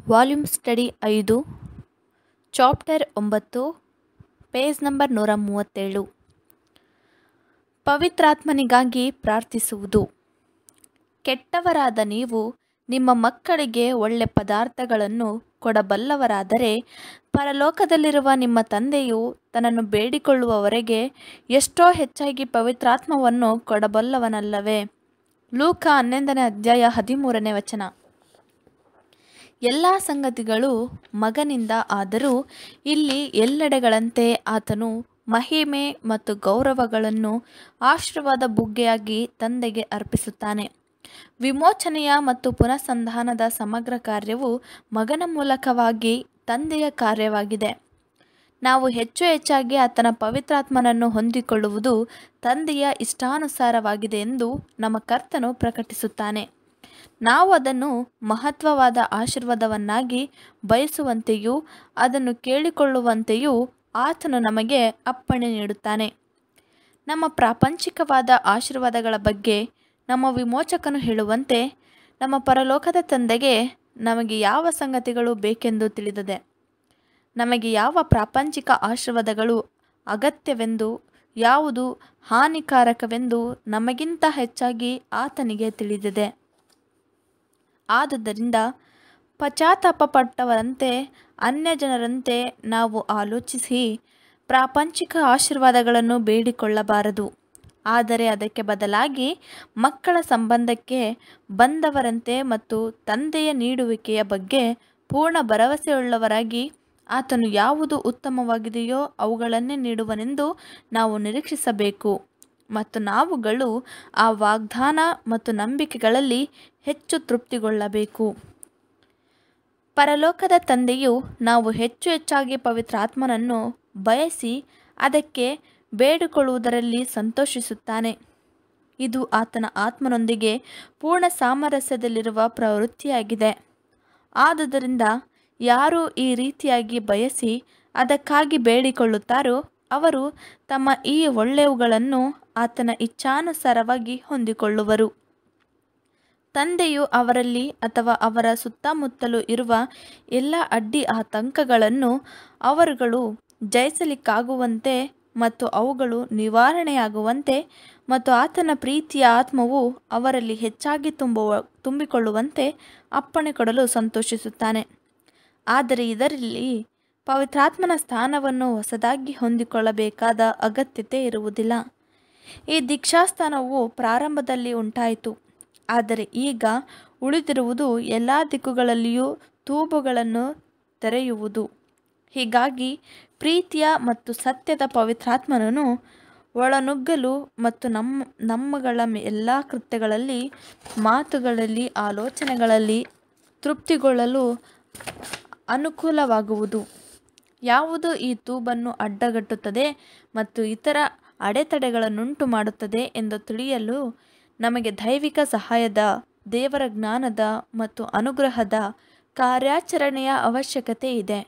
volume study ಐದು chapter ಒಂಬತ್ತು page number ನೂರ ಮೂವತ್ತೇಳು ಪವಿತ್ರಾತ್ಮನಿಗಾಗಿ ಪ್ರಾರ್ಥಿಸುವುದು ಕೆಟ್ಟವರಾದ ನೀವು ನಿಮ್ಮ ಮಕ್ಕಳಿಗೆ ಒಳ್ಳೆ ಪದಾರ್ಥಗಳನ್ನು ಕೊಡಬಲ್ಲವರಾದರೆ ಪರಲೋಕದಲ್ಲಿರುವ ನಿಮ್ಮ ತಂದೆಯು ತನ್ನನ್ನು ಬೇಡಿಕೊಳ್ಳುವವರೆಗೆ ಎಷ್ಟೋ ಹೆಚ್ಚಾಗಿ ಪವಿತ್ರಾತ್ಮವನ್ನು ಕೊಡಬಲ್ಲವನಲ್ಲವೇ ಲೂಕ ಹನ್ನೊಂದನೇ ಅಧ್ಯಾಯ ಹದಿಮೂರನೇ ವಚನ ಎಲ್ಲ ಸಂಗತಿಗಳು ಮಗನಿಂದ ಆದರೂ ಇಲ್ಲಿ ಎಲ್ಲೆಡೆಗಳಂತೆ ಆತನು ಮಹಿಮೆ ಮತ್ತು ಗೌರವಗಳನ್ನು ಆಶೀರ್ವಾದ ಬುಗ್ಗೆಯಾಗಿ ತಂದೆಗೆ ಅರ್ಪಿಸುತ್ತಾನೆ ವಿಮೋಚನೆಯ ಮತ್ತು ಪುನಃಸಂಧಾನದ ಸಮಗ್ರ ಕಾರ್ಯವು ಮಗನ ಮೂಲಕವಾಗಿ ತಂದೆಯ ಕಾರ್ಯವಾಗಿದೆ ನಾವು ಹೆಚ್ಚು ಹೆಚ್ಚಾಗಿ ಆತನ ಪವಿತ್ರಾತ್ಮನನ್ನು ಹೊಂದಿಕೊಳ್ಳುವುದು ತಂದೆಯ ಇಷ್ಟಾನುಸಾರವಾಗಿದೆ ಎಂದು ನಮ್ಮ ಕರ್ತನು ಪ್ರಕಟಿಸುತ್ತಾನೆ ನಾವು ಅದನ್ನು ಮಹತ್ವವಾದ ಆಶೀರ್ವಾದವನ್ನಾಗಿ ಬಯಸುವಂತೆಯೂ ಅದನ್ನು ಕೇಳಿಕೊಳ್ಳುವಂತೆಯೂ ಆತನು ನಮಗೆ ಅಪ್ಪಣೆ ನೀಡುತ್ತಾನೆ ನಮ್ಮ ಪ್ರಾಪಂಚಿಕವಾದ ಆಶೀರ್ವಾದಗಳ ಬಗ್ಗೆ ನಮ್ಮ ವಿಮೋಚಕನು ಹೇಳುವಂತೆ ನಮ್ಮ ಪರಲೋಕದ ತಂದೆಗೆ ನಮಗೆ ಯಾವ ಸಂಗತಿಗಳು ಬೇಕೆಂದು ತಿಳಿದಿದೆ ನಮಗೆ ಯಾವ ಪ್ರಾಪಂಚಿಕ ಆಶೀರ್ವಾದಗಳು ಅಗತ್ಯವೆಂದು ಯಾವುದು ಹಾನಿಕಾರಕವೆಂದು ನಮಗಿಂತ ಹೆಚ್ಚಾಗಿ ಆತನಿಗೆ ತಿಳಿದಿದೆ ಆದುದರಿಂದ ಪಶ್ಚಾತ್ತಾಪಪಟ್ಟವರಂತೆ ಅನ್ಯ ಜನರಂತೆ ನಾವು ಆಲೋಚಿಸಿ ಪ್ರಾಪಂಚಿಕ ಆಶೀರ್ವಾದಗಳನ್ನು ಬೇಡಿಕೊಳ್ಳಬಾರದು ಆದರೆ ಅದಕ್ಕೆ ಬದಲಾಗಿ ಮಕ್ಕಳ ಸಂಬಂಧಕ್ಕೆ ಬಂದವರಂತೆ ಮತ್ತು ತಂದೆಯ ನೀಡುವಿಕೆಯ ಬಗ್ಗೆ ಪೂರ್ಣ ಭರವಸೆಯುಳ್ಳವರಾಗಿ ಆತನು ಯಾವುದು ಉತ್ತಮವಾಗಿದೆಯೋ ಅವುಗಳನ್ನೇ ನೀಡುವನೆಂದು ನಾವು ನಿರೀಕ್ಷಿಸಬೇಕು ಮತ್ತು ನಾವುಗಳು ಆ ವಾಗ್ದಾನ ಮತ್ತು ನಂಬಿಕೆಗಳಲ್ಲಿ ಹೆಚ್ಚು ತೃಪ್ತಿಗೊಳ್ಳಬೇಕು ಪರಲೋಕದ ತಂದೆಯು ನಾವು ಹೆಚ್ಚು ಹೆಚ್ಚಾಗಿ ಪವಿತ್ರಾತ್ಮನನ್ನು ಬಯಸಿ ಅದಕ್ಕೆ ಬೇಡಿಕೊಳ್ಳುವುದರಲ್ಲಿ ಸಂತೋಷಿಸುತ್ತಾನೆ ಇದು ಆತನ ಆತ್ಮನೊಂದಿಗೆ ಪೂರ್ಣ ಸಾಮರಸ್ಯದಲ್ಲಿರುವ ಪ್ರವೃತ್ತಿಯಾಗಿದೆ ಆದುದರಿಂದ ಯಾರು ಈ ರೀತಿಯಾಗಿ ಬಯಸಿ ಅದಕ್ಕಾಗಿ ಬೇಡಿಕೊಳ್ಳುತ್ತಾರೋ ಅವರು ತಮ್ಮ ಈ ಒಳ್ಳೆಯವುಗಳನ್ನು ಆತನ ಇಚ್ಛಾನುಸಾರವಾಗಿ ಹೊಂದಿಕೊಳ್ಳುವರು ತಂದೆಯು ಅವರಲ್ಲಿ ಅಥವಾ ಅವರ ಸುತ್ತಮುತ್ತಲೂ ಇರುವ ಎಲ್ಲ ಅಡ್ಡಿ ಆತಂಕಗಳನ್ನು ಅವರುಗಳು ಜಯಿಸಲಿಕ್ಕಾಗುವಂತೆ ಮತ್ತು ಅವುಗಳು ನಿವಾರಣೆಯಾಗುವಂತೆ ಮತ್ತು ಆತನ ಪ್ರೀತಿಯ ಆತ್ಮವು ಅವರಲ್ಲಿ ಹೆಚ್ಚಾಗಿ ತುಂಬುವ ತುಂಬಿಕೊಳ್ಳುವಂತೆ ಅಪ್ಪಣೆ ಕೊಡಲು ಸಂತೋಷಿಸುತ್ತಾನೆ ಆದರೆ ಇದರಲ್ಲಿ ಪವಿತ್ರಾತ್ಮನ ಸ್ಥಾನವನ್ನು ಹೊಸದಾಗಿ ಹೊಂದಿಕೊಳ್ಳಬೇಕಾದ ಅಗತ್ಯತೆ ಇರುವುದಿಲ್ಲ ಈ ದೀಕ್ಷಾಸ್ಥಾನವು ಪ್ರಾರಂಭದಲ್ಲಿ ಉಂಟಾಯಿತು ಆದರೆ ಈಗ ಉಳಿದಿರುವುದು ಎಲ್ಲ ದಿಕ್ಕುಗಳಲ್ಲಿಯೂ ತೂಬುಗಳನ್ನು ತೆರೆಯುವುದು ಹೀಗಾಗಿ ಪ್ರೀತಿಯ ಮತ್ತು ಸತ್ಯದ ಪವಿತ್ರಾತ್ಮನನ್ನು ಒಳನುಗ್ಗಲು ಮತ್ತು ನಮ್ಮ ನಮ್ಮಗಳ ಎಲ್ಲ ಕೃತ್ಯಗಳಲ್ಲಿ ಮಾತುಗಳಲ್ಲಿ ಆಲೋಚನೆಗಳಲ್ಲಿ ತೃಪ್ತಿಗೊಳ್ಳಲು ಅನುಕೂಲವಾಗುವುದು ಯಾವುದು ಈ ತೂಬನ್ನು ಅಡ್ಡಗಟ್ಟುತ್ತದೆ ಮತ್ತು ಇತರ ಅಡೆತಡೆಗಳನ್ನುಂಟು ಮಾಡುತ್ತದೆ ಎಂದು ತಿಳಿಯಲು ನಮಗೆ ದೈವಿಕ ಸಹಾಯದ ದೇವರ ಜ್ಞಾನದ ಮತ್ತು ಅನುಗ್ರಹದ ಕಾರ್ಯಾಚರಣೆಯ ಅವಶ್ಯಕತೆ ಇದೆ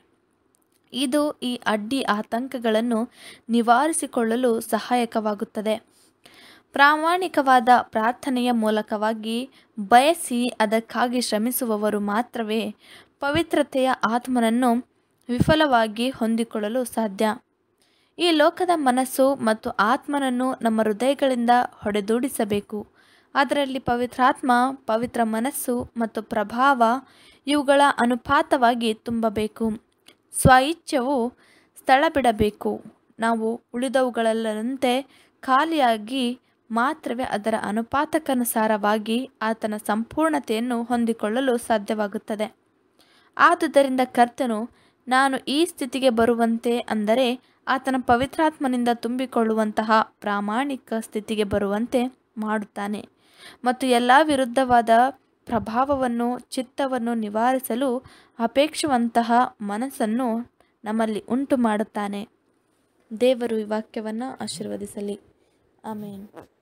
ಇದು ಈ ಅಡ್ಡಿ ಆತಂಕಗಳನ್ನು ನಿವಾರಿಸಿಕೊಳ್ಳಲು ಸಹಾಯಕವಾಗುತ್ತದೆ ಪ್ರಾಮಾಣಿಕವಾದ ಪ್ರಾರ್ಥನೆಯ ಮೂಲಕವಾಗಿ ಬಯಸಿ ಅದಕ್ಕಾಗಿ ಶ್ರಮಿಸುವವರು ಮಾತ್ರವೇ ಪವಿತ್ರತೆಯ ಆತ್ಮನನ್ನು ವಿಫಲವಾಗಿ ಹೊಂದಿಕೊಳ್ಳಲು ಸಾಧ್ಯ ಈ ಲೋಕದ ಮನಸ್ಸು ಮತ್ತು ಆತ್ಮನನ್ನು ನಮ್ಮ ಹೃದಯಗಳಿಂದ ಹೊಡೆದೂಡಿಸಬೇಕು ಅದರಲ್ಲಿ ಪವಿತ್ರಾತ್ಮ ಪವಿತ್ರ ಮನಸ್ಸು ಮತ್ತು ಪ್ರಭಾವ ಇವುಗಳ ಅನುಪಾತವಾಗಿ ತುಂಬಬೇಕು ಸ್ವಇಚ್ಛೆಯು ಸ್ಥಳ ಬಿಡಬೇಕು ನಾವು ಉಳಿದವುಗಳೆಲ್ಲರಂತೆ ಖಾಲಿಯಾಗಿ ಮಾತ್ರವೇ ಅದರ ಅನುಪಾತಕ್ಕನುಸಾರವಾಗಿ ಆತನ ಸಂಪೂರ್ಣತೆಯನ್ನು ಹೊಂದಿಕೊಳ್ಳಲು ಸಾಧ್ಯವಾಗುತ್ತದೆ ಆದುದರಿಂದ ಕರ್ತನು ನಾನು ಈ ಸ್ಥಿತಿಗೆ ಬರುವಂತೆ ಅಂದರೆ ಆತನ ಪವಿತ್ರಾತ್ಮನಿಂದ ತುಂಬಿಕೊಳ್ಳುವಂತಹ ಪ್ರಾಮಾಣಿಕ ಸ್ಥಿತಿಗೆ ಬರುವಂತೆ ಮಾಡುತ್ತಾನೆ ಮತ್ತು ಎಲ್ಲ ವಿರುದ್ಧವಾದ ಪ್ರಭಾವವನ್ನು ಚಿತ್ತವನ್ನು ನಿವಾರಿಸಲು ಅಪೇಕ್ಷುವಂತಹ ಮನಸ್ಸನ್ನು ನಮ್ಮಲ್ಲಿ ಉಂಟು ಮಾಡುತ್ತಾನೆ ದೇವರು ಈ ವಾಕ್ಯವನ್ನು ಆಶೀರ್ವದಿಸಲಿ ಆಮೇನ್